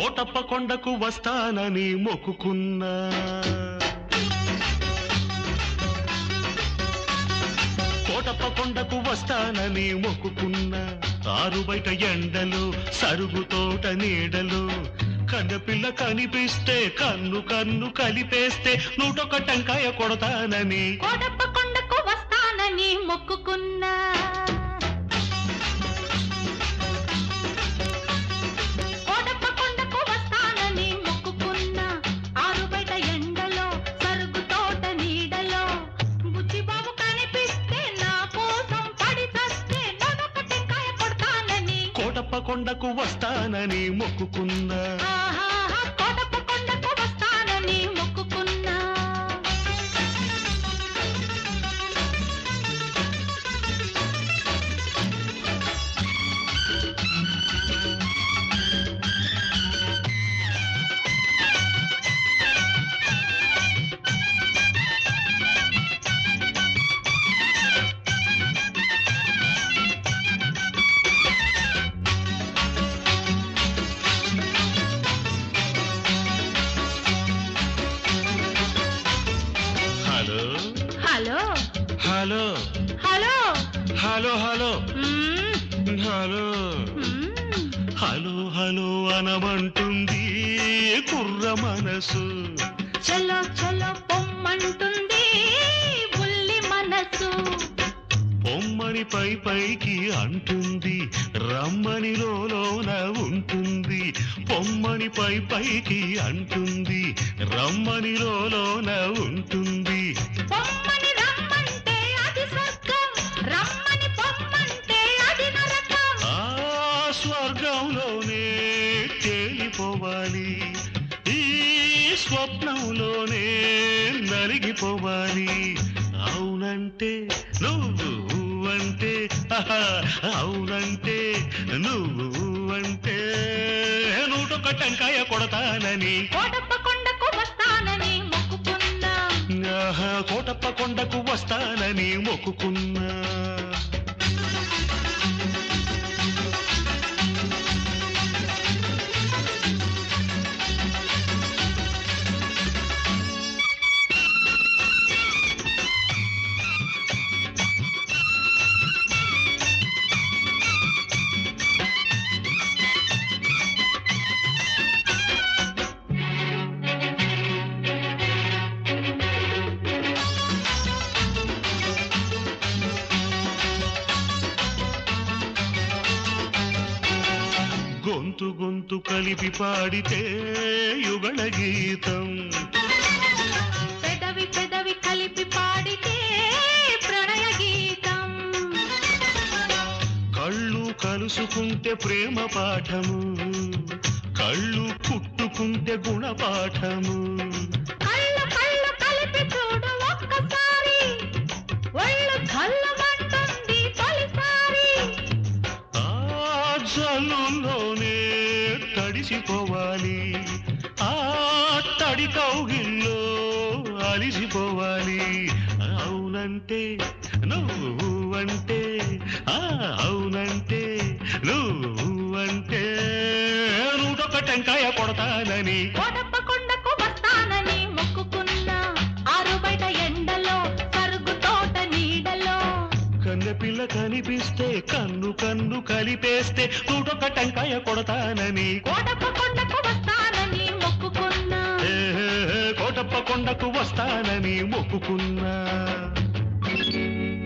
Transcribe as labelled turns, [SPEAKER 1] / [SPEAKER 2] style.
[SPEAKER 1] కోటప్ప కొండకు వస్తానని మొక్కుకున్నా కోటప్ప కొండకు వస్తానని మొక్కుకున్నా ఆరు బయట ఎండలు సరుగు తోట నీడలు కన్నపిల్ల కనిపిస్తే కన్ను కన్ను కలిపేస్తే నూటొక్క టెంకాయ కొడతానని
[SPEAKER 2] కోటప్ప కొండకు వస్తానని మొక్కుకున్నా కోటప్ప కొండకు వస్తానని మొక్కుకున్నా ఆరు బయట ఎండలో సరుగు తోట నీడలో బుచ్చిబాబు కనిపిస్తే నా కోసం పడి చస్తే నడక టెంకాయ కొడతానని
[SPEAKER 1] కోటప్ప కొండకు వస్తానని మొక్కుకున్నా
[SPEAKER 2] ఆహాహా, కోటప్ప కొండకు వస్తానని మొక్కుకున్నా
[SPEAKER 1] hello
[SPEAKER 2] hello
[SPEAKER 1] hello
[SPEAKER 2] hello
[SPEAKER 1] hello hello
[SPEAKER 2] hmm,
[SPEAKER 1] hello
[SPEAKER 2] hmm.
[SPEAKER 1] Hello hello అనమంటుంది కుర్ర మనసు
[SPEAKER 2] చలో చలో పొమ్మంటుంది బుల్లి మనసు
[SPEAKER 1] బొమ్మని పై పైకి అంటుంది రమ్మని లోన ఉంటుంది పొమ్మని పై పైకి అంటుంది రమ్మని లోన ఉంటుంది
[SPEAKER 2] పొమ్మని రమ్మంటే అది స్వర్గం రమ్మని పొమ్మంటే అది నరకం
[SPEAKER 1] ఆ స్వర్గంలోనే తేలిపోవాలి ఈ స్వప్నంలోనే నలిగిపోవాలి అవునంటే నువ్వు అంటే ఆహా, అవునంటే నువ్వు అంటే నూటొక్క టెంకాయ కొడతానని
[SPEAKER 2] కోటప్ప కొండకు వస్తానని మొక్కుకున్నా
[SPEAKER 1] ఆహా, కోటప్ప కొండకు వస్తానని మొక్కుకున్నా గొంతు గొంతు కలిపి పాడితే యుగళ గీతం
[SPEAKER 2] పెదవి పెదవి కలిపి పాడితే ప్రణయ గీతం
[SPEAKER 1] కళ్ళు కలుసుకుంటే ప్రేమ పాఠము కళ్ళు పుట్టుకుంటే గుణపాఠము
[SPEAKER 2] కళ్ళు కళ్ళు కలిపి చూడు ఒక్కసారి ఒళ్ళు చల్లమంటుంది తొలిసారి
[SPEAKER 1] ఆ జల్లులోనే తడిసిపోవాలి ఆ తడి కౌగిల్లో అలిసిపోవాలి అవునంటే నువ్వు అంటే ఆ అవునంటే నువ్వు అంటే నూటొక్క టెంకాయ కొడతానని
[SPEAKER 2] కోటప్ప కొండకు వస్తానని మొక్కుకున్నా ఆరు బయట ఎండలో సరుగు తోట నీడలో
[SPEAKER 1] కన్నెపిల్ల కనిపిస్తే కన్ను కన్ను కలిపేస్తే నూటొక్క టెంకాయ కొడతానని
[SPEAKER 2] కోటప్ప కొండకు వస్తానని మొక్కుకున్నా
[SPEAKER 1] ఏ, కోటప్ప కొండకు వస్తానని మొక్కుకున్నా